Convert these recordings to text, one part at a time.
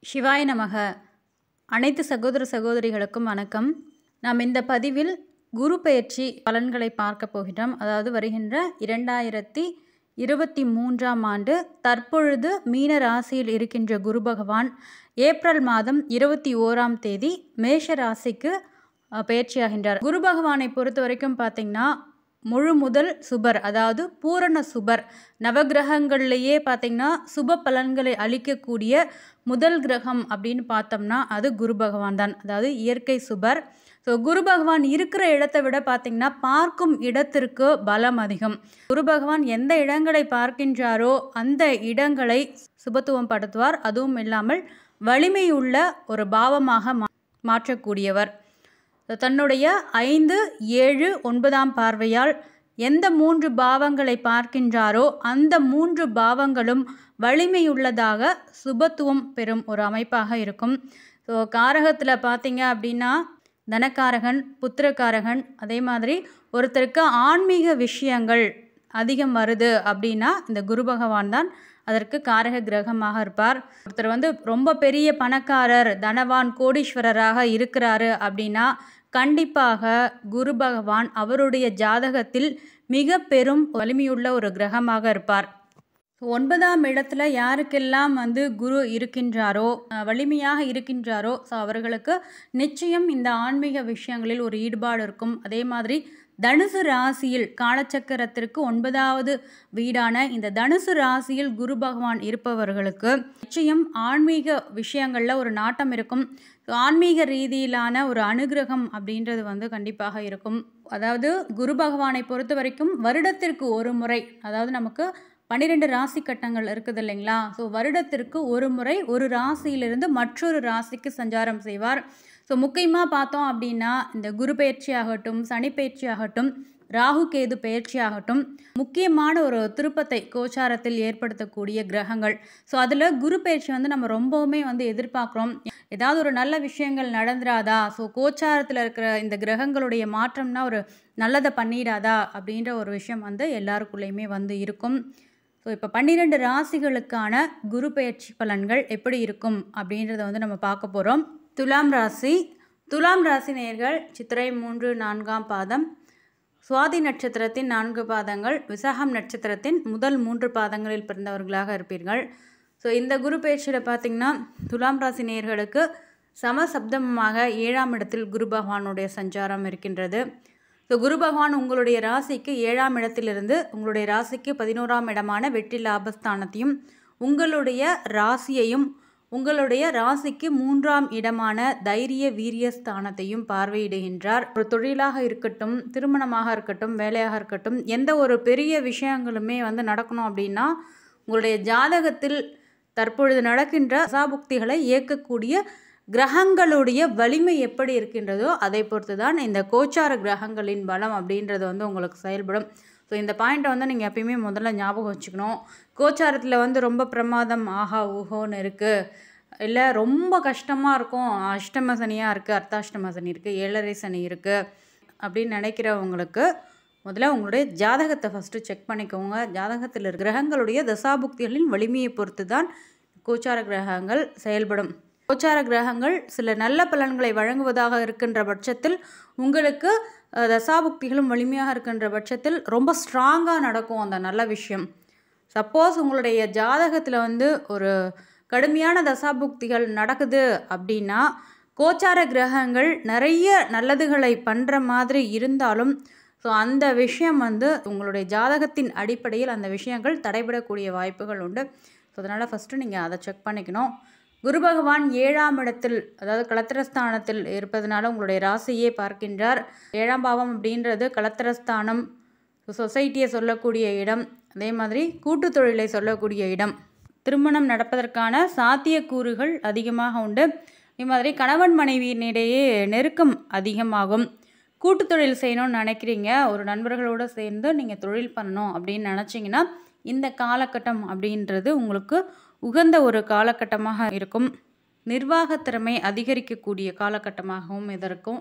சிவாய நமக அனைத்து சகோதர சகோதரிகளுக்கும் வணக்கம் நாம் இந்த பதிவில் குரு பெயர்ச்சி பலன்களை பார்க்க போகிறோம் அதாவது வருகின்ற இரண்டாயிரத்தி இருபத்தி மூன்றாம் ஆண்டு தற்பொழுது மீன ராசியில் இருக்கின்ற குரு பகவான் ஏப்ரல் மாதம் இருபத்தி ஓராம் தேதி மேஷ ராசிக்கு அஹ், பெயர்ச்சியாகின்றார் குரு பகவானை பொறுத்த வரைக்கும் பார்த்திங்கன்னா முழு முதல் சுபர் அதாவது பூரண சுபர் நவகிரகங்கள்லேயே பார்த்திங்கன்னா சுப பலன்களை அளிக்கக்கூடிய முதல் கிரகம் அப்படின்னு பார்த்தோம்னா அது குரு பகவான் தான் அதாவது இயற்கை சுபர் ஸோ குரு பகவான் இருக்கிற இடத்தை விட பார்த்திங்கன்னா பார்க்கும் இடத்திற்கு பலம் அதிகம் குரு பகவான் எந்த இடங்களை பார்க்கின்றாரோ அந்த இடங்களை சுபத்துவம் படுத்துவார் அதுவும் இல்லாமல் வலிமையுள்ள ஒரு பாவமாக மா மாற்றக்கூடியவர் தன்னுடைய ஐந்து ஏழு ஒன்பதாம் பார்வையால் எந்த மூன்று பாவங்களை பார்க்கின்றாரோ அந்த மூன்று பாவங்களும் வலிமையுள்ளதாக சுபத்துவம் பெறும் ஒரு அமைப்பாக இருக்கும் ஸோ காரகத்தில் பார்த்தீங்க அப்படின்னா தனக்காரகன் புத்திரக்காரகன் அதே மாதிரி ஒருத்தருக்கு ஆன்மீக விஷயங்கள் அதிகம் வருது அப்படின்னா இந்த குரு பகவான் தான் அதற்கு காரக கிரகமாக இருப்பார் ஒருத்தர் வந்து ரொம்ப பெரிய பணக்காரர் தனவான் கோடீஸ்வரராக இருக்கிறாரு அப்படின்னா கண்டிப்பாக குரு பகவான் அவருடைய ஜாதகத்தில் மிக பெரும் வலிமையுள்ள ஒரு கிரகமாக இருப்பார் ஒன்பதாம் இடத்துல யாருக்கெல்லாம் வந்து குரு இருக்கின்றாரோ அஹ், வலிமையாக இருக்கின்றாரோ ஸோ அவர்களுக்கு நிச்சயம் இந்த ஆன்மீக விஷயங்களில் ஒரு ஈடுபாடு இருக்கும் அதே மாதிரி தனுசு ராசியில் காலச்சக்கரத்திற்கு ஒன்பதாவது வீடான இந்த தனுசு ராசியில் குரு பகவான் இருப்பவர்களுக்கு நிச்சயம் ஆன்மீக விஷயங்களில் ஒரு நாட்டம் இருக்கும் ஸோ ஆன்மீக ரீதியிலான ஒரு அனுகிரகம் அப்படின்றது வந்து கண்டிப்பாக இருக்கும் அதாவது குரு பகவானை பொறுத்த வரைக்கும் வருடத்திற்கு ஒரு முறை அதாவது நமக்கு பன்னிரெண்டு ராசி கட்டங்கள் இருக்குது இல்லைங்களா ஸோ வருடத்திற்கு ஒரு முறை ஒரு ராசியிலிருந்து மற்றொரு ராசிக்கு சஞ்சாரம் செய்வார் ஸோ முக்கியமாக பார்த்தோம் அப்படின்னா இந்த குரு பயிற்சி ஆகட்டும் சனி பயிற்சி ஆகட்டும் ராகு கேது பயிற்சி ஆகட்டும் முக்கியமான ஒரு திருப்பத்தை கோச்சாரத்தில் ஏற்படுத்தக்கூடிய கிரகங்கள் ஸோ அதில் குரு பயிற்சி வந்து நம்ம ரொம்பவுமே வந்து எதிர்பார்க்குறோம் ஏதாவது ஒரு நல்ல விஷயங்கள் நடந்துராதா ஸோ கோச்சாரத்தில் இருக்கிற இந்த கிரகங்களுடைய மாற்றம்னா ஒரு நல்லதை பண்ணிடாதா அப்படின்ற ஒரு விஷயம் வந்து எல்லாருக்குள்ளேயுமே வந்து இருக்கும் ஸோ இப்போ பன்னிரெண்டு ராசிகளுக்கான குரு பெயர்ச்சி பலன்கள் எப்படி இருக்கும் அப்படின்றத வந்து நம்ம பார்க்க போகிறோம் துலாம் ராசி துலாம் ராசி நேயர்கள் சித்திரை மூன்று நான்காம் பாதம் சுவாதி நட்சத்திரத்தின் நான்கு பாதங்கள் விசாகம் நட்சத்திரத்தின் முதல் மூன்று பாதங்களில் பிறந்தவர்களாக இருப்பீர்கள் ஸோ இந்த குரு பயிற்சியில் பார்த்தீங்கன்னா துலாம் ராசி நேயர்களுக்கு சமசப்தமமாக ஏழாம் இடத்தில் குரு பகவானுடைய சஞ்சாரம் இருக்கின்றது ஸோ குரு பகவான் உங்களுடைய ராசிக்கு ஏழாம் இடத்திலிருந்து உங்களுடைய ராசிக்கு பதினோராம் இடமான வெற்றி லாபஸ்தானத்தையும் உங்களுடைய ராசியையும் உங்களுடைய ராசிக்கு மூன்றாம் இடமான தைரிய வீரிய ஸ்தானத்தையும் பார்வையிடுகின்றார் ஒரு தொழிலாக இருக்கட்டும் திருமணமாக இருக்கட்டும் வேலையாக இருக்கட்டும் எந்த ஒரு பெரிய விஷயங்களுமே வந்து நடக்கணும் அப்படின்னா உங்களுடைய ஜாதகத்தில் தற்பொழுது நடக்கின்ற அசாபுக்திகளை இயக்கக்கூடிய கிரகங்களுடைய வலிமை எப்படி இருக்கின்றதோ அதை பொறுத்து தான் இந்த கோச்சார கிரகங்களின் பலம் அப்படின்றது வந்து உங்களுக்கு செயல்படும் ஸோ இந்த பாயிண்ட்டை வந்து நீங்கள் எப்பயுமே முதல்ல ஞாபகம் வச்சுக்கணும் கோச்சாரத்தில் வந்து ரொம்ப பிரமாதம் ஆஹா ஊஹோன்னு இருக்குது இல்லை ரொம்ப கஷ்டமாக இருக்கும் அஷ்டம சனியாக இருக்குது அர்த்தாஷ்டம சனி இருக்குது ஏழரை சனி இருக்குது அப்படின்னு நினைக்கிறவங்களுக்கு முதல்ல உங்களுடைய ஜாதகத்தை ஃபஸ்ட்டு செக் பண்ணிக்கோங்க ஜாதகத்தில் இருக்கிற கிரகங்களுடைய தசாபுக்திகளின் வலிமையை பொறுத்து தான் கோச்சார கிரகங்கள் செயல்படும் கோச்சார கிரகங்கள் சில நல்ல பலன்களை வழங்குவதாக இருக்கின்ற பட்சத்தில் உங்களுக்கு அஹ், தசாபுக்திகளும் வலிமையாக இருக்கின்ற பட்சத்தில் ரொம்ப ஸ்ட்ராங்காக நடக்கும் அந்த நல்ல விஷயம் சப்போஸ் உங்களுடைய ஜாதகத்தில் வந்து ஒரு கடுமையான தசாபுக்திகள் நடக்குது அப்படின்னா கோச்சார கிரகங்கள் நிறைய நல்லதுகளை பண்ணுற மாதிரி இருந்தாலும் ஸோ அந்த விஷயம் வந்து உங்களுடைய ஜாதகத்தின் அடிப்படையில் அந்த விஷயங்கள் தடைபடக்கூடிய வாய்ப்புகள் உண்டு ஸோ அதனால் ஃபஸ்ட்டு நீங்கள் அதை செக் பண்ணிக்கணும் குரு பகவான் ஏழாம் இடத்தில் அதாவது களத்திரஸ்தானத்தில் இருப்பதனால உங்களுடைய ராசியே பார்க்கின்றார் ஏழாம் பாவம் அப்படின்றது களத்திரஸ்தானம் சொசைட்டியை சொல்லக்கூடிய இடம் அதே மாதிரி கூட்டுத் தொழிலை சொல்லக்கூடிய இடம் திருமணம் நடப்பதற்கான சாத்தியக்கூறுகள் அதிகமாக உண்டு அதே மாதிரி கணவன் மனைவியினிடையே நெருக்கம் அதிகமாகும் கூட்டு தொழில் செய்யணும்னு நினைக்கிறீங்க ஒரு நண்பர்களோடு சேர்ந்து நீங்கள் தொழில் பண்ணணும் அப்படின்னு நினச்சிங்கன்னா இந்த காலகட்டம் அப்படின்றது உங்களுக்கு உகந்த ஒரு காலகட்டமாக இருக்கும் நிர்வாகத் திறமை அதிகரிக்கக்கூடிய காலகட்டமாகவும் இது இருக்கும்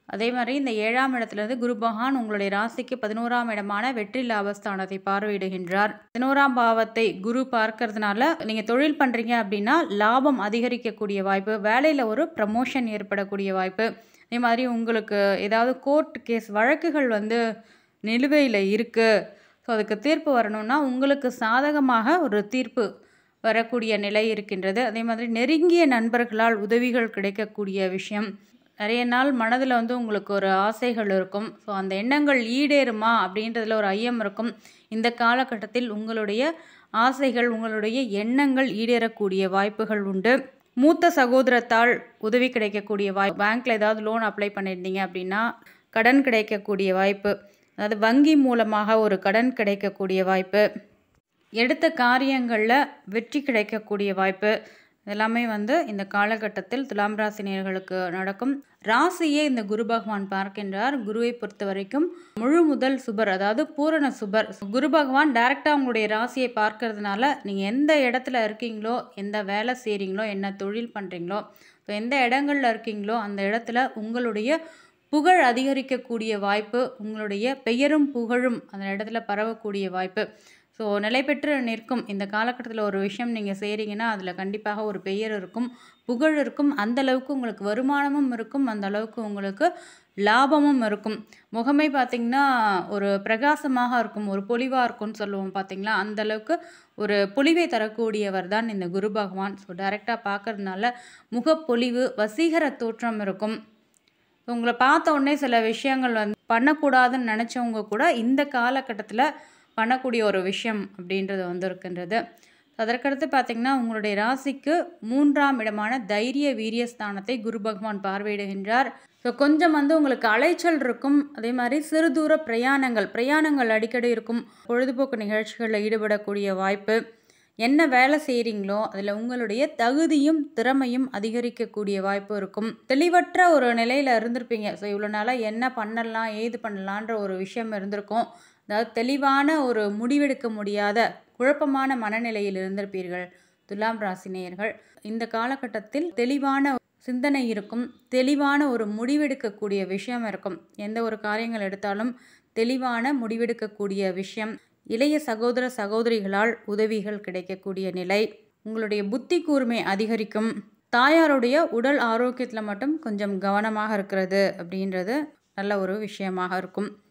அதே மாதிரி இந்த ஏழாம் இடத்துலேருந்து குரு பகவான் உங்களுடைய ராசிக்கு பதினோராம் இடமான வெற்றி லாபஸ்தானத்தை பார்வையிடுகின்றார் பதினோராம் பாவத்தை குரு பார்க்கறதுனால நீங்கள் தொழில் பண்ணுறீங்க அப்படின்னா லாபம் அதிகரிக்கக்கூடிய வாய்ப்பு வேலையில் ஒரு ப்ரமோஷன் ஏற்படக்கூடிய வாய்ப்பு அதே மாதிரி உங்களுக்கு ஏதாவது கோர்ட் கேஸ் வழக்குகள் வந்து நிலுவையில் இருக்குது ஸோ அதுக்கு தீர்ப்பு வரணும்னா உங்களுக்கு சாதகமாக ஒரு தீர்ப்பு வரக்கூடிய நிலை இருக்கின்றது அதே மாதிரி நெருங்கிய நண்பர்களால் உதவிகள் கிடைக்கக்கூடிய விஷயம் நிறைய நாள் மனதில் வந்து உங்களுக்கு ஒரு ஆசைகள் இருக்கும் ஸோ அந்த எண்ணங்கள் ஈடேறுமா அப்படின்றதுல ஒரு ஐயம் இருக்கும் இந்த காலகட்டத்தில் உங்களுடைய ஆசைகள் உங்களுடைய எண்ணங்கள் ஈடேறக்கூடிய வாய்ப்புகள் உண்டு மூத்த சகோதரத்தால் உதவி கிடைக்கக்கூடிய வாய்ப்பு பேங்க்கில் ஏதாவது லோன் அப்ளை பண்ணியிருந்தீங்க அப்படின்னா கடன் கிடைக்கக்கூடிய வாய்ப்பு அதாவது வங்கி மூலமாக ஒரு கடன் கிடைக்கக்கூடிய வாய்ப்பு எடுத்த காரியங்களில் வெற்றி கிடைக்கக்கூடிய வாய்ப்பு எல்லாமே வந்து இந்த காலகட்டத்தில் துலாம் ராசி நேயர்களுக்கு நடக்கும் ராசியே இந்த குரு பகவான் பார்க்கின்றார் குருவை பொறுத்த வரைக்கும் முழு முதல் சுபர் அதாவது பூரண சுபர் குரு பகவான் டைரெக்டாக உங்களுடைய ராசியை பார்க்கறதுனால நீங்கள் எந்த இடத்துல இருக்கீங்களோ எந்த வேலை செய்கிறீங்களோ என்ன தொழில் பண்ணுறீங்களோ ஸோ எந்த இடங்கள்ல இருக்கீங்களோ அந்த இடத்துல உங்களுடைய புகழ் அதிகரிக்கக்கூடிய வாய்ப்பு உங்களுடைய பெயரும் புகழும் அந்த இடத்துல பரவக்கூடிய வாய்ப்பு ஸோ நிலை பெற்று நிற்கும் இந்த காலகட்டத்தில் ஒரு விஷயம் நீங்கள் செய்கிறீங்கன்னா அதில் கண்டிப்பாக ஒரு பெயர் இருக்கும் புகழ் இருக்கும் அந்த அளவுக்கு உங்களுக்கு வருமானமும் இருக்கும் அந்த அளவுக்கு உங்களுக்கு லாபமும் இருக்கும் முகமே பார்த்திங்கன்னா ஒரு பிரகாசமாக இருக்கும் ஒரு பொலிவாக இருக்கும்னு சொல்லுவோம் பார்த்தீங்களா அந்த அளவுக்கு ஒரு பொலிவை தரக்கூடியவர் தான் இந்த குரு பகவான் ஸோ டைரெக்டாக பார்க்கறதுனால முகப்பொலிவு வசீகர தோற்றம் இருக்கும் உங்களை பார்த்த உடனே சில விஷயங்கள் வந்து பண்ணக்கூடாதுன்னு நினச்சவங்க கூட இந்த காலகட்டத்தில் பண்ணக்கூடிய ஒரு விஷயம் அப்படின்றது வந்து இருக்கின்றது அதற்கடுத்து பார்த்திங்கன்னா உங்களுடைய ராசிக்கு மூன்றாம் இடமான தைரிய வீரியஸ்தானத்தை குரு பகவான் பார்வையிடுகின்றார் ஸோ கொஞ்சம் வந்து உங்களுக்கு அலைச்சல் இருக்கும் அதே மாதிரி சிறு தூர பிரயாணங்கள் பிரயாணங்கள் அடிக்கடி இருக்கும் பொழுதுபோக்கு நிகழ்ச்சிகளில் ஈடுபடக்கூடிய வாய்ப்பு என்ன வேலை செய்கிறீங்களோ அதில் உங்களுடைய தகுதியும் திறமையும் அதிகரிக்கக்கூடிய வாய்ப்பு இருக்கும் தெளிவற்ற ஒரு நிலையில் இருந்திருப்பீங்க ஸோ இவ்வளோ நாளாக என்ன பண்ணலாம் ஏது பண்ணலான்ற ஒரு விஷயம் இருந்திருக்கும் அதாவது தெளிவான ஒரு முடிவெடுக்க முடியாத குழப்பமான மனநிலையில் இருந்திருப்பீர்கள் துலாம் ராசினியர்கள் இந்த காலகட்டத்தில் தெளிவான சிந்தனை இருக்கும் தெளிவான ஒரு முடிவெடுக்கக்கூடிய விஷயம் இருக்கும் எந்த ஒரு காரியங்கள் எடுத்தாலும் தெளிவான முடிவெடுக்கக்கூடிய விஷயம் இளைய சகோதர சகோதரிகளால் உதவிகள் கிடைக்கக்கூடிய நிலை உங்களுடைய புத்தி கூர்மை அதிகரிக்கும் தாயாருடைய உடல் ஆரோக்கியத்தில் மட்டும் கொஞ்சம் கவனமாக இருக்கிறது அப்படின்றது நல்ல ஒரு விஷயமாக இருக்கும்